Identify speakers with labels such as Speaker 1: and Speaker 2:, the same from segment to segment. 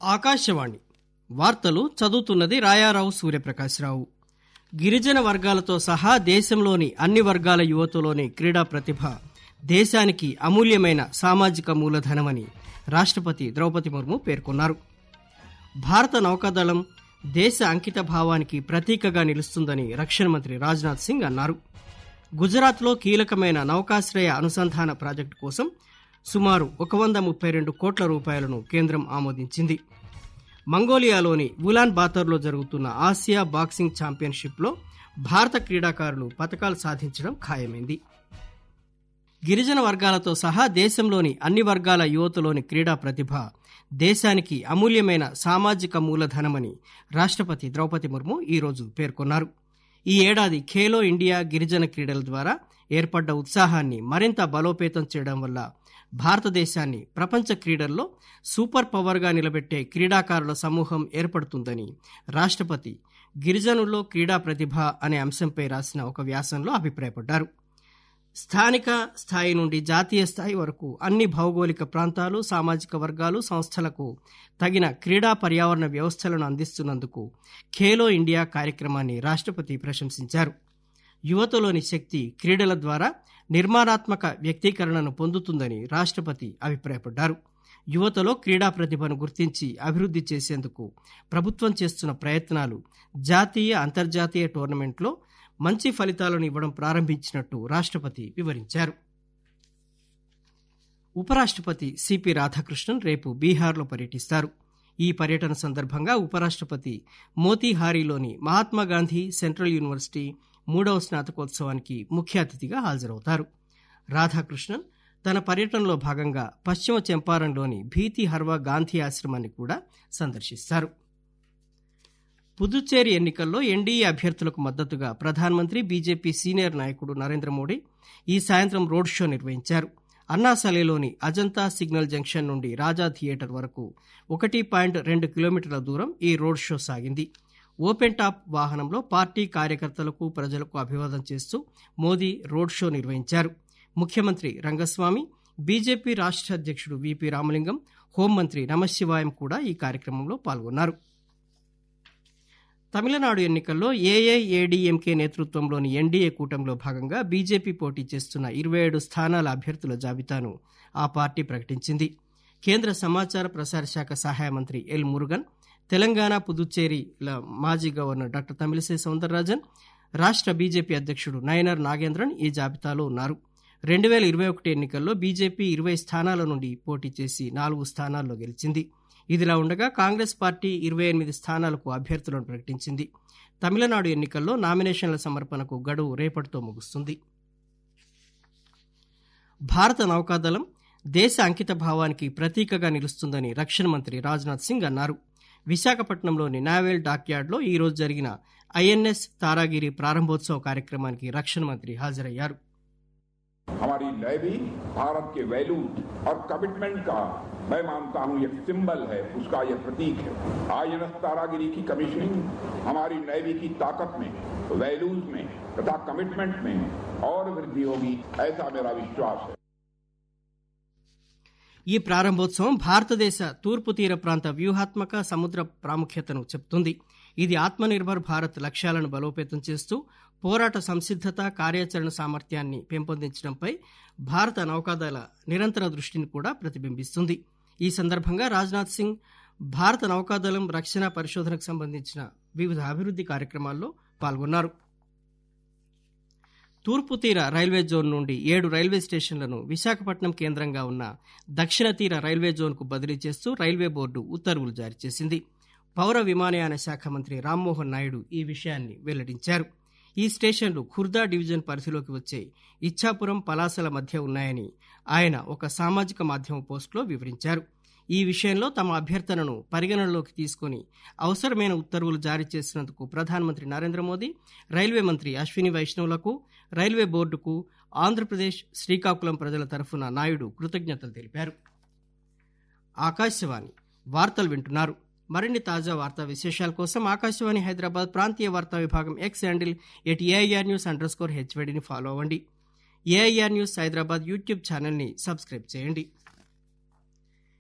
Speaker 1: ఆకాశవాణి వార్తలు చదువుతున్నది రాయారావు సూర్యప్రకాశ్రావు గిరిజన వర్గాలతో సహా దేశంలోని అన్ని వర్గాల యువతలోని క్రీడా ప్రతిభ దేశానికి అమూల్యమైన సామాజిక మూలధనమని రాష్టపతి ద్రౌపది ముర్ము పేర్కొన్నారు భారత నౌకాదళం దేశ అంకిత భావానికి ప్రతీకగా నిలుస్తుందని రక్షణ మంత్రి రాజ్నాథ్ సింగ్ అన్నారు గుజరాత్లో కీలకమైన నౌకాశ్రయ అనుసంధాన ప్రాజెక్టు కోసం సుమారు ఒక వంద ముప్పై రెండు కోట్ల రూపాయలను కేంద్రం ఆమోదించింది మంగోలియాలోని ఉలాన్ బాతర్లో జరుగుతున్న ఆసియా బాక్సింగ్ ఛాంపియన్షిప్లో భారత క్రీడాకారులు పతకాలు సాధించడం ఖాయమైంది గిరిజన వర్గాలతో సహా దేశంలోని అన్ని వర్గాల యువతలోని క్రీడా ప్రతిభ దేశానికి అమూల్యమైన సామాజిక మూలధనమని రాష్టపతి ద్రౌపది ముర్ము ఈరోజు పేర్కొన్నారు ఈ ఏడాది ఖేలో ఇండియా గిరిజన క్రీడల ద్వారా ఏర్పడ్డ ఉత్సాహాన్ని మరింత బలోపేతం చేయడం వల్ల భారతదేశాన్ని ప్రపంచ క్రీడల్లో సూపర్ పవర్గా నిలబెట్టే క్రీడాకారుల సమూహం ఏర్పడుతుందని రాష్టపతి గిరిజనుల్లో క్రీడా ప్రతిభ అనే అంశంపై రాసిన ఒక వ్యాసంలో అభిప్రాయపడ్డారు స్థానిక స్థాయి నుండి జాతీయ స్థాయి వరకు అన్ని భౌగోళిక ప్రాంతాలు సామాజిక వర్గాలు సంస్థలకు తగిన క్రీడా పర్యావరణ వ్యవస్థలను అందిస్తున్నందుకు ఖేలో ఇండియా కార్యక్రమాన్ని రాష్టపతి ప్రశంసించారు యువతలోని శక్తి క్రీడల ద్వారా నిర్మాణాత్మక వ్యక్తీకరణను పొందుతుందని రాష్టపతి అభిప్రాయపడ్డారు యువతలో క్రీడా ప్రతిభను గుర్తించి అభివృద్ధి చేసేందుకు ప్రభుత్వం చేస్తున్న ప్రయత్నాలు జాతీయ అంతర్జాతీయ టోర్నమెంట్లో మంచి ఫలితాలను ఇవ్వడం ప్రారంభించినట్టు రాష్టపతి వివరించారు ఉపరాష్టపతి సిపి రాధాకృష్ణన్ రేపు బీహార్లో పర్యటిస్తారు ఈ పర్యటన సందర్భంగా ఉపరాష్టపతి మోతీహారీలోని మహాత్మాగాంధీ సెంట్రల్ యూనివర్సిటీ మూడవ స్నాతకోత్సవానికి ముఖ్య అతిథిగా హాజరవుతారు రాధాకృష్ణన్ తన పర్యటనలో భాగంగా పశ్చిమ చంపారణ్లోని భీతి హర్వా గాంధీ ఆశ్రమాన్ని కూడా సందర్శిస్తారు పుదుచ్చేరి ఎన్నికల్లో ఎన్డీఏ అభ్యర్థులకు మద్దతుగా ప్రధానమంత్రి బీజేపీ సీనియర్ నాయకుడు నరేంద్ర మోడీ ఈ సాయంత్రం రోడ్ షో నిర్వహించారు అన్నాసలేలోని అజంతా సిగ్నల్ జంక్షన్ నుండి రాజా థియేటర్ వరకు ఒకటి పాయింట్ రెండు కిలోమీటర్ల దూరం ఈ రోడ్ షో సాగింది ఓపెన్ టాప్ వాహనంలో పార్టీ కార్యకర్తలకు ప్రజలకు అభివాదం చేస్తూ మోదీ రోడ్ షో నిర్వహించారు ముఖ్యమంత్రి రంగస్వామి బీజేపీ రాష్ట్ర అధ్యక్షుడు విపి రామలింగం హోంమంత్రి నమశివాయం కూడా ఈ కార్యక్రమంలో పాల్గొన్నారు తమిళనాడు ఎన్నికల్లో ఏఐఏడీఎంకే నేతృత్వంలోని ఎన్డీఏ కూటమిలో భాగంగా బీజేపీ పోటీ చేస్తున్న ఇరవై ఏడు స్థానాల అభ్యర్థుల జాబితాను ఆ పార్టీ ప్రకటించింది కేంద్ర సమాచార ప్రసార శాఖ సహాయ మంత్రి ఎల్ మురుగన్ తెలంగాణ పుదుచ్చేరిల మాజీ గవర్నర్ డాక్టర్ తమిళిసై సౌందరరాజన్ రాష్ట్ర బీజేపీ అధ్యక్షుడు నయనర్ నాగేంద్రన్ ఈ జాబితాలో ఉన్నారు రెండు వేల ఇరవై ఒకటి ఎన్నికల్లో బీజేపీ ఇరవై స్థానాల నుండి పోటీ చేసి నాలుగు స్థానాల్లో గెలిచింది ఇదిలా ఉండగా కాంగ్రెస్ పార్టీ ఇరవై ఎనిమిది స్థానాలకు అభ్యర్థులను ప్రకటించింది తమిళనాడు ఎన్నికల్లో నామినేషన్ల సమర్పణకు గడువు రేపటితో ముగుస్తుంది భారత నౌకాదళం దేశ అంకిత భావానికి ప్రతీకగా నిలుస్తుందని రక్షణ మంత్రి రాజ్నాథ్ సింగ్ అన్నారు విశాఖపట్నంలోని నావెల్ డాక్యార్డ్లో ఈ రోజు జరిగిన ఐఎన్ఎస్ తారాగిరి ప్రారంభోత్సవ కార్యక్రమానికి రక్షణ మంత్రి హాజరయ్యారు
Speaker 2: हमारी नेवी भारत के वैल्यूज और कमिटमेंट का मैं मानता हूं एक सिंबल है उसका यह प्रतीक है आईएनएस तारागिरी की कमीशनिंग हमारी नेवी की ताकत में वैल्यूज में तथा कमिटमेंट में और वृद्धि होगी ऐसा मेरा विश्वास है
Speaker 1: ఈ ప్రారంభోత్సవం భారతదేశ తూర్పు తీర ప్రాంత వ్యూహాత్మక సముద్ర ప్రాముఖ్యతను చెప్తుంది ఇది ఆత్మనిర్భర్ భారత్ లక్ష్యాలను బలోపేతం చేస్తూ పోరాట సంసిద్ధత కార్యాచరణ సామర్థ్యాన్ని పెంపొందించడంపై భారత నౌకాదళ నిరంతర దృష్టిని కూడా ప్రతిబింబిస్తుంది ఈ సందర్భంగా రాజ్నాథ్ సింగ్ భారత నౌకాదళం రక్షణ పరిశోధనకు సంబంధించిన వివిధ అభివృద్ధి కార్యక్రమాల్లో పాల్గొన్నారు తూర్పు తీర రైల్వే జోన్ నుండి ఏడు రైల్వే స్టేషన్లను విశాఖపట్నం కేంద్రంగా ఉన్న దక్షిణ తీర రైల్వే జోన్కు బదిలీ చేస్తూ రైల్వే బోర్డు ఉత్తర్వులు జారీ చేసింది పౌర విమానయాన శాఖ మంత్రి రామ్మోహన్ నాయుడు ఈ విషయాన్ని వెల్లడించారు ఈ స్టేషన్లు ఖుర్దా డివిజన్ పరిధిలోకి వచ్చే ఇచ్చాపురం పలాసల మధ్య ఉన్నాయని ఆయన ఒక సామాజిక మాధ్యమ పోస్టులో వివరించారు ఈ విషయంలో తమ అభ్యర్థనను పరిగణనలోకి తీసుకుని అవసరమైన ఉత్తర్వులు జారీ చేసినందుకు ప్రధానమంత్రి నరేంద్ర మోదీ రైల్వే మంత్రి అశ్విని వైష్ణవులకు రైల్వే బోర్డుకు ఆంధ్రప్రదేశ్ శ్రీకాకుళం ప్రజల తరఫున నాయుడు కృతజ్ఞతలు తెలిపారు ఆకాశవాణి వార్తలు వింటున్నారు మరిన్ని తాజా వార్తా విశేషాల కోసం ఆకాశవాణి హైదరాబాద్ ప్రాంతీయ వార్తా విభాగం X handle at AIR news underscore హెచ్వైడిని ఫాలో అవ్వండి ఏఐఆర్ న్యూస్ హైదరాబాద్ యూట్యూబ్ ఛానల్ని సబ్స్క్రైబ్ చేయండి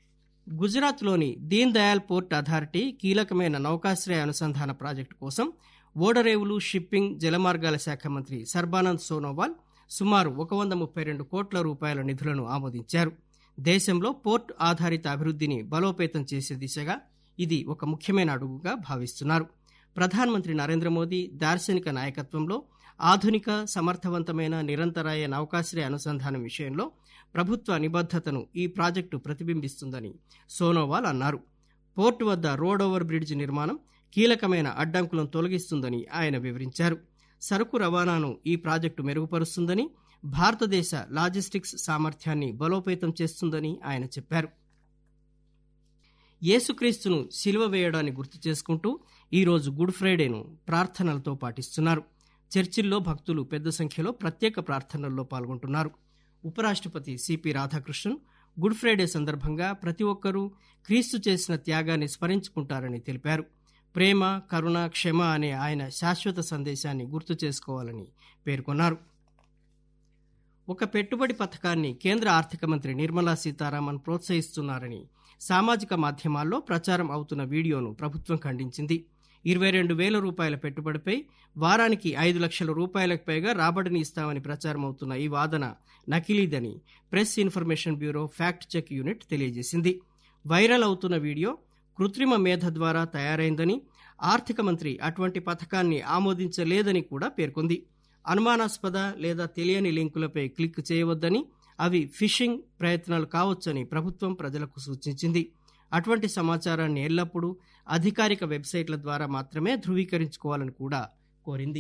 Speaker 1: గుజరాత్లోని దీన్ దయాల్ పోర్ట్ అథారిటీ కీలకమైన నౌకాశ్రయ అనుసంధాన ప్రాజెక్టు కోసం ఓడరేవులు షిప్పింగ్ జలమార్గాల శాఖ మంత్రి సర్బానంద్ సోనోవాల్ సుమారు ఒక వంద ముప్పై రెండు కోట్ల రూపాయల నిధులను ఆమోదించారు దేశంలో పోర్ట్ ఆధారిత అభివృద్ధిని బలోపేతం చేసే దిశగా ఇది ఒక ముఖ్యమైన అడుగుగా భావిస్తున్నారు ప్రధానమంత్రి నరేంద్ర మోదీ దార్శనిక నాయకత్వంలో ఆధునిక సమర్థవంతమైన నిరంతరాయ నౌకాశ్రయ అనుసంధానం విషయంలో ప్రభుత్వ నిబద్ధతను ఈ ప్రాజెక్టు ప్రతిబింబిస్తుందని సోనోవాల్ అన్నారు పోర్టు వద్ద రోడ్ ఓవర్ బ్రిడ్జ్ నిర్మాణం కీలకమైన అడ్డంకులను తొలగిస్తుందని ఆయన వివరించారు సరుకు రవాణాను ఈ ప్రాజెక్టు మెరుగుపరుస్తుందని భారతదేశ లాజిస్టిక్స్ సామర్థ్యాన్ని బలోపేతం చేస్తుందని ఆయన చెప్పారు యేసుక్రీస్తును సిలువ వేయడాన్ని గుర్తు చేసుకుంటూ ఈరోజు గుడ్ ఫ్రైడేను ప్రార్థనలతో పాటిస్తున్నారు చర్చిల్లో భక్తులు పెద్ద సంఖ్యలో ప్రత్యేక ప్రార్థనల్లో పాల్గొంటున్నారు ఉపరాష్ట్రపతి సిపి రాధాకృష్ణన్ గుడ్ ఫ్రైడే సందర్భంగా ప్రతి ఒక్కరూ క్రీస్తు చేసిన త్యాగాన్ని స్మరించుకుంటారని తెలిపారు ప్రేమ కరుణ క్షమ అనే ఆయన శాశ్వత సందేశాన్ని గుర్తు చేసుకోవాలని పేర్కొన్నారు ఒక పెట్టుబడి పథకాన్ని కేంద్ర ఆర్థిక మంత్రి నిర్మలా సీతారామన్ ప్రోత్సహిస్తున్నారని సామాజిక మాధ్యమాల్లో ప్రచారం అవుతున్న వీడియోను ప్రభుత్వం ఖండించింది ఇరవై రెండు వేల రూపాయల పెట్టుబడిపై వారానికి ఐదు లక్షల రూపాయలకు పైగా రాబడిని ఇస్తామని ప్రచారం అవుతున్న ఈ వాదన నకిలీదని press information bureau fact check unit తెలియజేసింది వైరల్ అవుతున్న వీడియో కృత్రిమ మేధ ద్వారా తయారైందని ఆర్థిక మంత్రి అటువంటి పథకాన్ని ఆమోదించలేదని కూడా పేర్కొంది అనుమానాస్పద లేదా తెలియని లింకులపై క్లిక్ చేయవద్దని అవి ఫిషింగ్ ప్రయత్నాలు కావచ్చని ప్రభుత్వం ప్రజలకు సూచించింది అటువంటి సమాచారాన్ని ఎల్లప్పుడూ అధికారిక వెబ్సైట్ల ద్వారా మాత్రమే ధృవీకరించుకోవాలని కూడా కోరింది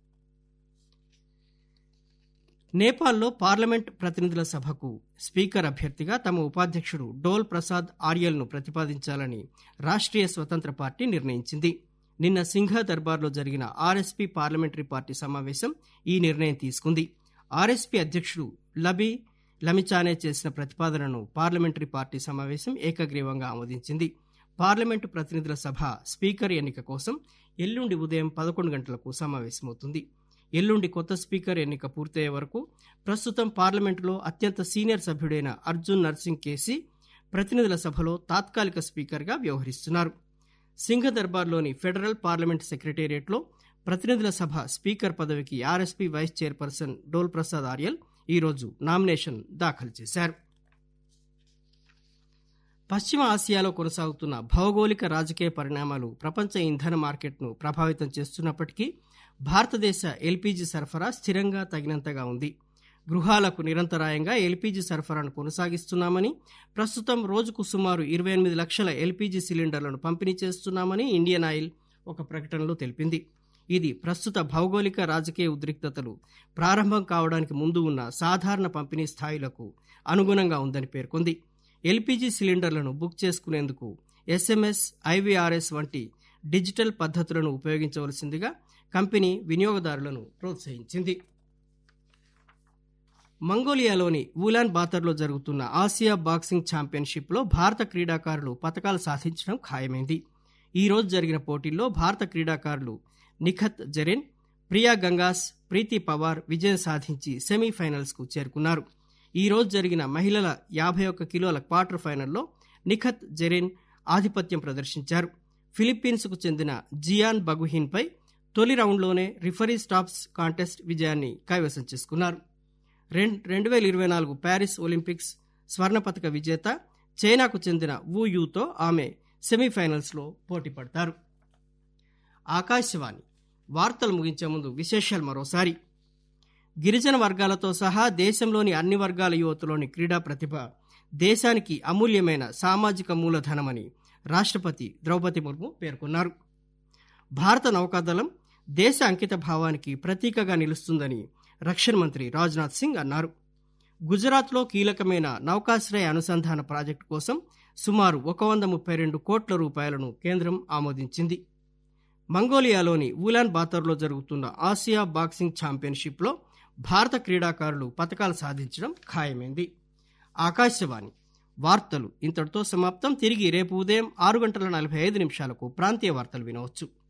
Speaker 1: నేపాల్లో పార్లమెంట్ ప్రతినిధుల సభకు స్పీకర్ అభ్యర్థిగా తమ ఉపాధ్యక్షుడు డోల్ ప్రసాద్ ఆర్యల్ను ప్రతిపాదించాలని రాష్ట్రీయ స్వతంత్ర పార్టీ నిర్ణయించింది నిన్న సింఘ దర్బార్లో జరిగిన ఆర్ఎస్పీ పార్లమెంటరీ పార్టీ సమావేశం ఈ నిర్ణయం తీసుకుంది ఆర్ఎస్పీ అధ్యక్షుడు లబీ లమిచానే చేసిన ప్రతిపాదనను పార్లమెంటరీ పార్టీ సమావేశం ఏకగ్రీవంగా ఆమోదించింది పార్లమెంటు ప్రతినిధుల సభ స్పీకర్ ఎన్నిక కోసం ఎల్లుండి ఉదయం పదకొండు గంటలకు సమావేశమవుతుంది ఎల్లుండి కొత్త స్పీకర్ ఎన్నిక పూర్తయ్యే వరకు ప్రస్తుతం పార్లమెంటులో అత్యంత సీనియర్ సభ్యుడైన అర్జున్ నర్సింగ్ కేసీ ప్రతినిధుల సభలో తాత్కాలిక స్పీకర్గా వ్యవహరిస్తున్నారు సింఘ దర్బార్లోని ఫెడరల్ పార్లమెంట్ సెక్రటేరియట్లో ప్రతినిధుల సభ స్పీకర్ పదవికి RSP vice chairperson Dol Prasad Aryal ఈరోజు నామినేషన్ దాఖలు చేశారు పశ్చిమ ఆసియాలో కొనసాగుతున్న భౌగోళిక రాజకీయ పరిణామాలు ప్రపంచ ఇంధన మార్కెట్ను ప్రభావితం చేస్తున్నప్పటికీ భారతదేశ ఎల్పీజీ సరఫరా స్థిరంగా తగినంతగా ఉంది గృహాలకు నిరంతరాయంగా ఎల్పీజీ సరఫరాను కొనసాగిస్తున్నామని ప్రస్తుతం రోజుకు సుమారు ఇరవై ఎనిమిది లక్షల ఎల్పీజీ సిలిండర్లను పంపిణీ చేస్తున్నామని ఇండియన్ ఆయిల్ ఒక ప్రకటనలో తెలిపింది ఇది ప్రస్తుత భౌగోళిక రాజకీయ ఉద్రిక్తతలు ప్రారంభం కావడానికి ముందు ఉన్న సాధారణ పంపిణీ స్థాయిలకు అనుగుణంగా ఉందని పేర్కొంది ఎల్పీజీ సిలిండర్లను బుక్ చేసుకునేందుకు ఎస్ఎంఎస్ ఐవీఆర్ఎస్ వంటి డిజిటల్ పద్ధతులను ఉపయోగించవలసిందిగా కంపెనీ వినియోగదారులను ప్రోత్సహించింది మంగోలియాలోని ఊలాన్ బాతర్లో జరుగుతున్న ఆసియా బాక్సింగ్ ఛాంపియన్షిప్లో భారత క్రీడాకారులు పతకాలు సాధించడం ఖాయమైంది ఈ రోజు జరిగిన పోటీల్లో భారత క్రీడాకారులు నిఖత్ జరీన్ ప్రియా గంగాస్ ప్రీతి పవార్ విజయం సాధించి సెమీఫైనల్స్ కు చేరుకున్నారు ఈ రోజు జరిగిన మహిళల యాభై ఒక్క కిలోల క్వార్టర్ ఫైనల్లో నిఖత్ జరీన్ ఆధిపత్యం ప్రదర్శించారు ఫిలిప్పీన్స్ కు చెందిన జియాన్ బగుహీన్ పై తొలి రౌండ్లోనే రిఫరీ స్టాప్స్ కాంటెస్ట్ విజయాన్ని కైవసం చేసుకున్నారు రెండు వేల ఇరవై నాలుగు ప్యారిస్ ఒలింపిక్స్ స్వర్ణ పతక విజేత చైనాకు చెందిన వు యూతో ఆమె సెమీఫైనల్స్లో పోటీ పడతారు ఆకాశవాణి వార్తలు ముగించే ముందు విశేషాలు మరోసారి గిరిజన వర్గాలతో సహా దేశంలోని అన్ని వర్గాల యువతలోని క్రీడా ప్రతిభ దేశానికి అమూల్యమైన సామాజిక మూలధనమని రాష్ట్రపతి ద్రౌపది ముర్ము పేర్కొన్నారు భారత నౌకాదళం దేశ అంకిత భావానికి ప్రతీకగా నిలుస్తుందని రక్షణ మంత్రి రాజ్నాథ్ సింగ్ అన్నారు గుజరాత్లో కీలకమైన నౌకాశ్రయ అనుసంధాన ప్రాజెక్టు కోసం సుమారు ఒక వంద ముప్పై రెండు కోట్ల రూపాయలను కేంద్రం ఆమోదించింది మంగోలియాలోని ఊలాన్ బాతర్లో జరుగుతున్న ఆసియా బాక్సింగ్ ఛాంపియన్షిప్లో భారత క్రీడాకారులు పతకాలు సాధించడం ఖాయమైంది ఆకాశవాణి వార్తలు ఇంతటితో సమాప్తం తిరిగి రేపు ఉదయం ఆరు గంటల నలభై ఐదు నిమిషాలకు ప్రాంతీయ వార్తలు వినవచ్చు